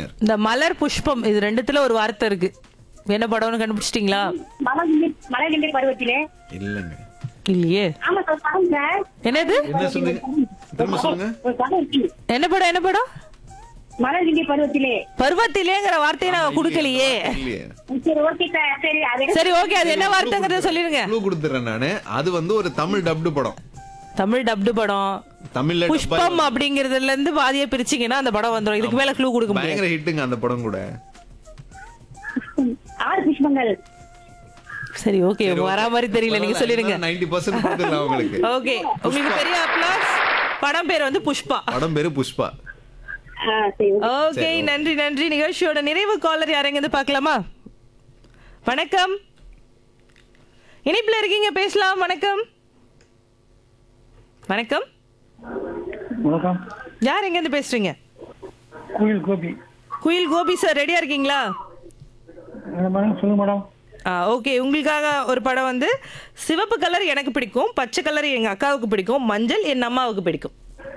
நேயர் இந்த மலர் புஷ்பம் இது ரெண்டுத்துல ஒரு வார்த்தை இருக்கு என்ன படம்னு கண்டுபிடிச்சிட்டீங்களா மலகிண்டி மலகிண்டி பருவத்திலே இல்லைங்க இல்லையே ஆமா சார் சாங் சார் என்ன சொல்லுங்க திரும்ப சொல்லுங்க ஒரு படம் இருக்கு என்ன படம் என்ன படம் மலகிண்டி பருவத்திலே பருவத்திலேங்கிற வார்த்தையை நாங்க கொடுக்கலையே இல்லையே சரி ஓகே சார் சரி அது சரி ஓகே அது என்ன வார்த்தைங்கிறத சொல்லிருங்க க்ளூ கொடுத்துறேன் நானு அது வந்து ஒரு தமிழ் டப்டு படம் தமிழ் டப்டு படம் தமிழ்ல dub ஆ புஷ்பம் அப்படிங்கறதுல இருந்து பாதியா பிரிச்சீங்கன்னா அந்த படம் வந்துரும் இதுக்கு மேல க்ளூ கொடுக்க முடியாது பயங்கர ஹிட்டுங்க அந்த படம் கூட ஆறு புஷ்பங்கள் சரி ஓகே வரா மாதிரி தெரியல நீங்க சொல்லிருங்க நைன்டி பர்சன்ட் கொடுத்துடலாம் உங்களுக்கு ஓகே உங்களுக்கு பெரிய அப்ளாஸ் படம் பேர் வந்து புஷ்பா படம் பேரு புஷ்பா ஆ, சரி ஓகே நன்றி நன்றி நிகழ்ச்சியோட நிறைவு காலர் யாரெங்க பார்க்கலாமா வணக்கம் இணைப்புல இருக்கீங்க பேசலாம் வணக்கம் வணக்கம் வணக்கம் யார் எங்க இருந்து பேசுறீங்க கோயில் கோபி குயில் கோபி சார் ரெடியா இருக்கீங்களா அஹ் மேடம் சொல்லுங்க மேடம் ஆ ஓகே உங்களுக்காக ஒரு படம் வந்து சிவப்பு கலர் எனக்கு பிடிக்கும் பச்சை கலர் எங்க அக்காவுக்கு பிடிக்கும் மஞ்சள் என் அம்மாவுக்கு பிடிக்கும்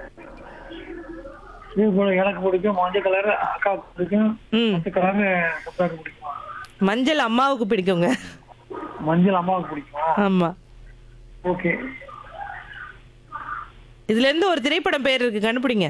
இது போல எனக்கு பிடிக்கும் மஞ்சள் கலர் அக்காவுக்கு பிடிக்கும் ம் பச்சை கலர் அக்காவுக்கு பிடிக்குமா மஞ்சள் அம்மாவுக்கு பிடிக்குங்க மஞ்சள் அம்மாவுக்கு பிடிக்குமா ஆமா ஓகே இதுல இருந்து ஒரு திரைப்படம் பேர் இருக்கு கண்டுபிடிங்க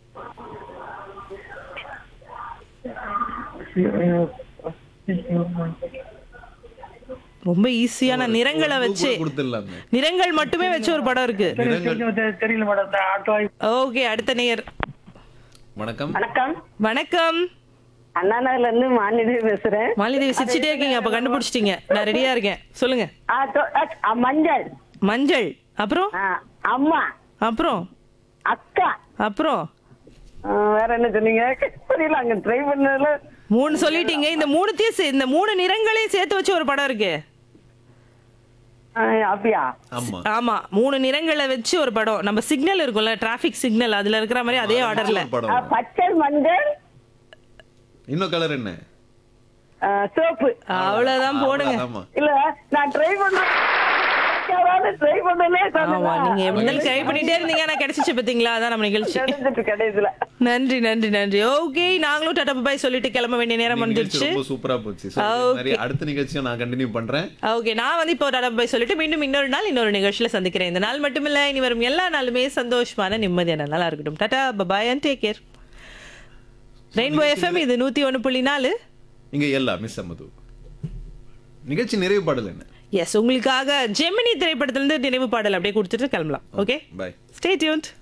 ரொம்ப ஈஸியான நிறங்களை வச்சு கொடுத்துடலாங்க நிறங்கள் மட்டுமே வச்சு ஒரு படம் இருக்கு தெரியல மேடம் ஆட்டோ ஓகே அடுத்த நேயர் வணக்கம் வணக்கம் வணக்கம் அண்ணா நகர்ல இருந்து மாநில பேசுறேன் மாலிதேவி சிரிச்சிட்டே இருக்கீங்க அப்ப கண்டுபிடிச்சிட்டீங்க நான் ரெடியா இருக்கேன் சொல்லுங்க ஆ, தொ- அ, அ, மஞ்சள் மஞ்சள் அப்புறம் ஆ, அம்மா அப்புறம் அக்கா அப்புறம் ஆ, வேற என்ன சொன்னீங்க புரியல அங்க ட்ரை பண்ணதுல மூணு சொல்லிட்டீங்க இந்த மூணுத்தையும் சே- இந்த மூணு நிறங்களையும் சேர்த்து வச்சு ஒரு படம் இருக்கு ஆ, அப்படியா ஆமா ஆமா மூணு நிறங்களை வச்சு ஒரு படம் நம்ம சிக்னல் இருக்கும்ல டிராபிக் சிக்னல் அதுல இருக்கிற மாதிரி அதே ஆர்டர்ல ஒரு படம் ஆ, பச்சை மஞ்சள் இன்னும் கலர் என்ன ஆ, சிவப்பு அவ்வளவுதான் போடுங்க ஆமா இல்ல நான் ட்ரை பண்ணேன் ட்ரை பண்ணலே ஆமா நீங்க எப்படி ட்ரை பண்ணிட்டே இருந்தீங்க ஆனா கிடைச்சிச்சு பாத்தீங்களா அதான் நம்ம நிகழ்ச்சி கிடைச்சிட்டு கடைசியில நன்றி நன்றி நன்றி ஓகே நாங்களும் டாடா பாய் சொல்லிட்டு கிளம்ப வேண்டிய நேரம் இந்த நிகழ்ச்சி வந்துருச்சு ரொம்ப சூப்பரா போச்சு So, இதே Okay. மாதிரி அடுத்த நிகழ்ச்சியை நான் கண்டினியூ பண்றேன் ஓகே நான் வந்து இப்போ டாடா பாய் சொல்லிட்டு மீண்டும் இன்னொரு நாள் இன்னொரு நிகழ்ச்சியில சந்திக்கிறேன் இந்த நாள் மட்டுமில்ல இனி வரும் எல்லா நாளுமே சந்தோஷமான நிம்மதியான நாளா இருக்கட்டும் tata bye and take care Rainbow FM இது நூத்தி ஒன்று புள்ளி நாலு இங்க எல்லா மிஸ் அம்மது நிகழ்ச்சி நிறைவு பாடல் என்ன எஸ் உங்களுக்காக ஜெமினி திரைப்படத்திலிருந்து நினைவு பாடல் அப்படியே கொடுத்துட்டு கிளம்பலாம் ஓகே பாய் ஸ்டே டியூன்ட்